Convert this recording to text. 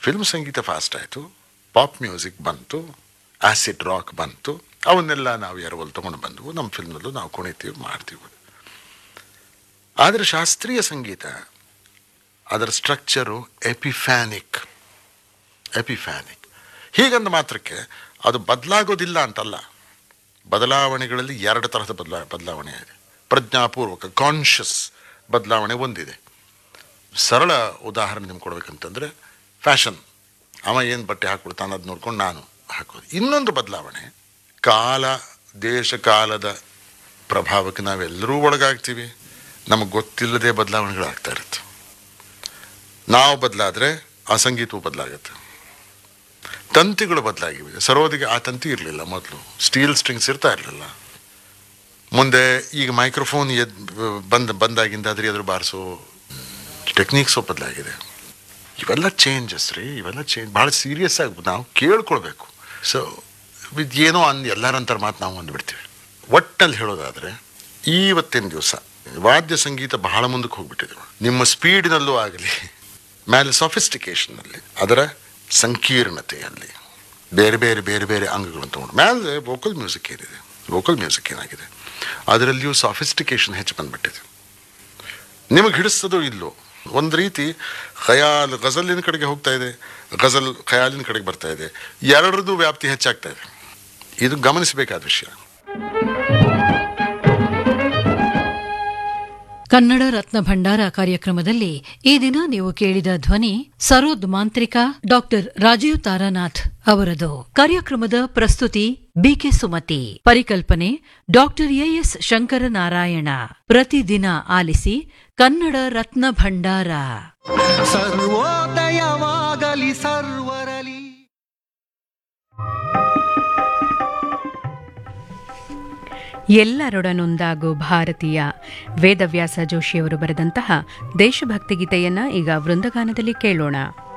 film ಸಂಗೀತ fast ಆಯಿತು pop music ಬಂತು ಆಸಿಡ್ ರಾಕ್ ಬಂತು ಅವನ್ನೆಲ್ಲ ನಾವು ಎರವಲ್ ತೊಗೊಂಡು ಬಂದವು ನಮ್ಮ ಫಿಲ್ಮ್ನಲ್ಲೂ ನಾವು ಕುಣಿತೀವಿ ಮಾಡ್ತೀವಿ ಆದರೆ ಶಾಸ್ತ್ರೀಯ ಸಂಗೀತ ಅದರ ಸ್ಟ್ರಕ್ಚರು ಎಪಿಫ್ಯಾನಿಕ್ ಎಪಿಫ್ಯಾನಿಕ್ ಹೀಗಂದ ಮಾತ್ರಕ್ಕೆ ಅದು ಬದಲಾಗೋದಿಲ್ಲ ಅಂತಲ್ಲ ಬದಲಾವಣೆಗಳಲ್ಲಿ ಎರಡು ತರಹದ ಬದಲಾ ಬದಲಾವಣೆ ಇದೆ ಪ್ರಜ್ಞಾಪೂರ್ವಕ ಕಾನ್ಷಿಯಸ್ ಬದಲಾವಣೆ ಒಂದಿದೆ ಸರಳ ಉದಾಹರಣೆ ನಿಮ್ಗೆ ಕೊಡ್ಬೇಕಂತಂದರೆ ಫ್ಯಾಷನ್ ಅವ ಏನು ಬಟ್ಟೆ ಹಾಕ್ಬಿಡ್ತಾನೆ ಅದು ನೋಡ್ಕೊಂಡು ನಾನು ಹಾಕೋದು ಇನ್ನೊಂದು ಬದಲಾವಣೆ ಕಾಲ ದೇಶ ಕಾಲದ ಪ್ರಭಾವಕ್ಕೆ ನಾವೆಲ್ಲರೂ ಒಳಗಾಗ್ತೀವಿ ನಮಗೆ ಗೊತ್ತಿಲ್ಲದೆ ಬದಲಾವಣೆಗಳಾಗ್ತಾ ಇರುತ್ತೆ ನಾವು ಬದಲಾದರೆ ಆ ಸಂಗೀತವು ಬದಲಾಗುತ್ತೆ ತಂತಿಗಳು ಬದಲಾಗಿವೆ ಸರೋದಿಗೆ ಆ ತಂತಿ ಇರಲಿಲ್ಲ ಮೊದಲು ಸ್ಟೀಲ್ ಸ್ಟ್ರಿಂಗ್ಸ್ ಇರ್ತಾ ಇರಲಿಲ್ಲ ಮುಂದೆ ಈಗ ಮೈಕ್ರೋಫೋನ್ ಎದ್ ಬಂದ್ ಬಂದಾಗಿಂದ ಅದ್ರ ಎದುರು ಬಾರಿಸೋ ಟೆಕ್ನಿಕ್ಸು ಬದಲಾಗಿದೆ ಇವೆಲ್ಲ ಚೇಂಜಸ್ ರೀ ಇವೆಲ್ಲ ಚೇಂಜ್ ಭಾಳ ಸೀರಿಯಸ್ ಆಗಿ ನಾವು ಕೇಳ್ಕೊಳ್ಬೇಕು ಸೊ ಇದು ಏನೋ ಅಂದ್ ಎಲ್ಲರಂತರ ಮಾತು ನಾವು ಅಂದ್ಬಿಡ್ತೀವಿ ಒಟ್ಟಲ್ಲಿ ಹೇಳೋದಾದರೆ ಇವತ್ತಿನ ದಿವಸ ವಾದ್ಯ ಸಂಗೀತ ಬಹಳ ಮುಂದಕ್ಕೆ ಹೋಗ್ಬಿಟ್ಟಿದೆ ನಿಮ್ಮ ಸ್ಪೀಡಿನಲ್ಲೂ ಆಗಲಿ ಮೇಲೆ ಸೊಫಿಸ್ಟಿಕೇಷನ್ನಲ್ಲಿ ಅದರ ಸಂಕೀರ್ಣತೆಯಲ್ಲಿ ಬೇರೆ ಬೇರೆ ಬೇರೆ ಬೇರೆ ಅಂಗಗಳನ್ನು ತಗೊಂಡು ಮೇಲೆ ವೋಕಲ್ ಮ್ಯೂಸಿಕ್ ಏನಿದೆ ವೋಕಲ್ ಮ್ಯೂಸಿಕ್ ಏನಾಗಿದೆ ಅದರಲ್ಲಿಯೂ ಸಾಫಿಸ್ಟಿಕೇಶನ್ ಹೆಚ್ಚು ಬಂದ್ಬಿಟ್ಟಿದೆ ನಿಮಗೆ ಹಿಡಿಸ್ತದೋ ಇಲ್ಲೋ ಒಂದು ರೀತಿ ಖಯಾಲ್ ಗಜಲಿನ ಕಡೆಗೆ ಹೋಗ್ತಾ ಇದೆ ಗಜಲ್ ಖಯಾಲಿನ ಕಡೆಗೆ ಬರ್ತಾ ಇದೆ ಎರಡರದ್ದು ವ್ಯಾಪ್ತಿ ಹೆಚ್ಚಾಗ್ತಾ ಇದೆ ಇದು ಗಮನಿಸಬೇಕಾದ ವಿಷಯ ಕನ್ನಡ ರತ್ನ ಭಂಡಾರ ಕಾರ್ಯಕ್ರಮದಲ್ಲಿ ಈ ದಿನ ನೀವು ಕೇಳಿದ ಧ್ವನಿ ಸರೋದ್ ಮಾಂತ್ರಿಕ ಡಾಕ್ಟರ್ ರಾಜೀವ್ ತಾರಾನಾಥ್ ಅವರದು ಕಾರ್ಯಕ್ರಮದ ಪ್ರಸ್ತುತಿ ಬಿಕೆ ಸುಮತಿ ಪರಿಕಲ್ಪನೆ ಡಾಕ್ಟರ್ ಎಎಸ್ ಶಂಕರನಾರಾಯಣ ಪ್ರತಿದಿನ ಆಲಿಸಿ ಕನ್ನಡ ರತ್ನ ಭಂಡಾರ ಸರ್ವೋದಯವಾಗಲಿ ಸರ್ವರಲಿ ಎಲ್ಲರೊಡನೊಂದಾಗೋ ಭಾರತೀಯ ವೇದವ್ಯಾಸ ಜೋಶಿಯವರು ಬರೆದಂತಹ ದೇಶಭಕ್ತಿ ಗೀತೆಯನ್ನ ಈಗ ವೃಂದಗಾನದಲ್ಲಿ ಕೇಳೋಣ